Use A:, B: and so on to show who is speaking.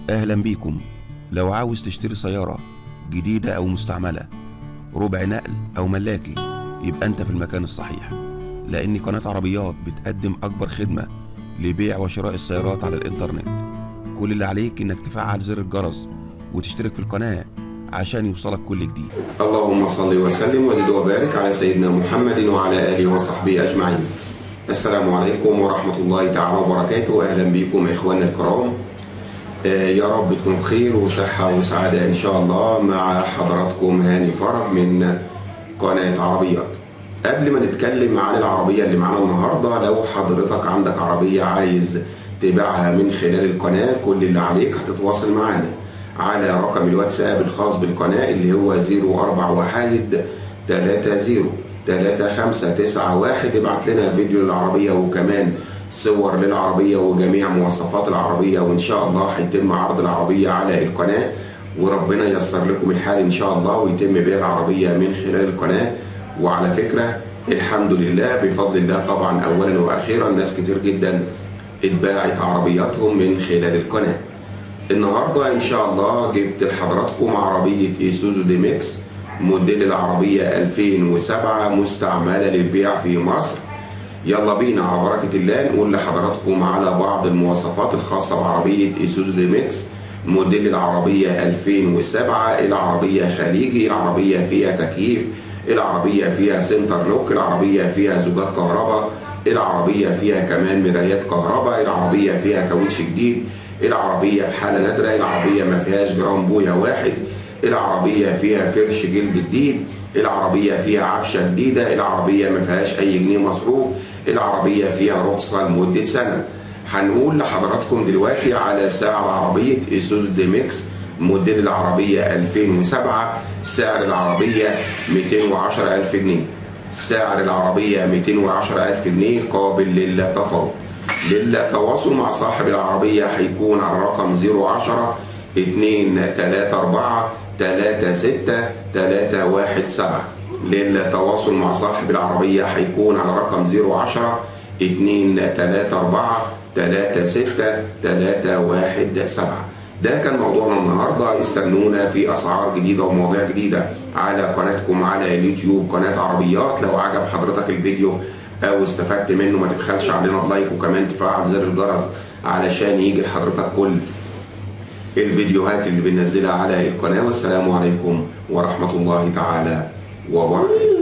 A: أهلا بيكم لو عاوز تشتري سيارة جديدة أو مستعملة ربع نقل أو ملاكي يبقى أنت في المكان الصحيح لأن قناة عربيات بتقدم أكبر خدمة لبيع وشراء السيارات على الإنترنت كل اللي عليك إنك تفعل زر الجرس وتشترك في القناة عشان يوصلك كل جديد
B: اللهم صل وسلم وزد وبارك على سيدنا محمد وعلى اله وصحبه اجمعين. السلام عليكم ورحمه الله تعالى وبركاته، اهلا بكم اخواننا الكرام. آه، يا رب تكونوا بخير وصحه وسعاده ان شاء الله مع حضراتكم هاني فرج من قناه عربيات. قبل ما نتكلم عن العربيه اللي معانا النهارده لو حضرتك عندك عربيه عايز تبيعها من خلال القناه كل اللي عليك هتتواصل معانا. على رقم الواتساب الخاص بالقناة اللي هو 041 30 3591 ابعت لنا فيديو للعربية وكمان صور للعربية وجميع مواصفات العربية وإن شاء الله هيتم عرض العربية على القناة وربنا ييسر لكم الحال إن شاء الله ويتم بيع العربية من خلال القناة وعلى فكرة الحمد لله بفضل الله طبعا أولا وأخيرا ناس كتير جدا اتباعت عربياتهم من خلال القناه النهارده ان شاء الله جبت لحضراتكم عربيه ايسوزو دي ميكس موديل العربيه 2007 مستعمله للبيع في مصر يلا بينا على بركه الله نقول لحضراتكم على بعض المواصفات الخاصه بعربيه ايسوزو دي ميكس موديل العربيه 2007 العربيه خليجي العربيه فيها تكييف العربيه فيها سنتر لوك العربيه فيها زجاج كهرباء العربيه فيها كمان مرايات كهرباء العربيه فيها كاوتش جديد العربية بحالة نادرة العربية ما فيهاش جرام بويا واحد العربية فيها فرش جلد جديد العربية فيها عفشة جديدة العربية ما فيهاش أي جنيه مصروف العربية فيها رخصة لمدة سنة هنقول لحضراتكم دلوقتي على سعر عربية ايسوزو دي ميكس موديل العربية 2007 سعر العربية 210000 جنيه سعر العربية 210000 جنيه قابل للتفاوض للتواصل مع صاحب العربية هيكون على رقم 010 234 36 317 للتواصل مع صاحب العربية هيكون على رقم 010 234 36 317 ده كان موضوعنا النهارده استنونا في اسعار جديده ومواضيع جديده على قناتكم على اليوتيوب قناه عربيات لو عجب حضرتك الفيديو او استفدت منه ما تبخلش علينا اللايك وكمان تفعل زر الجرس علشان يجي لحضرتك كل الفيديوهات اللي بننزلها على القناه والسلام عليكم ورحمه الله تعالى وبركاته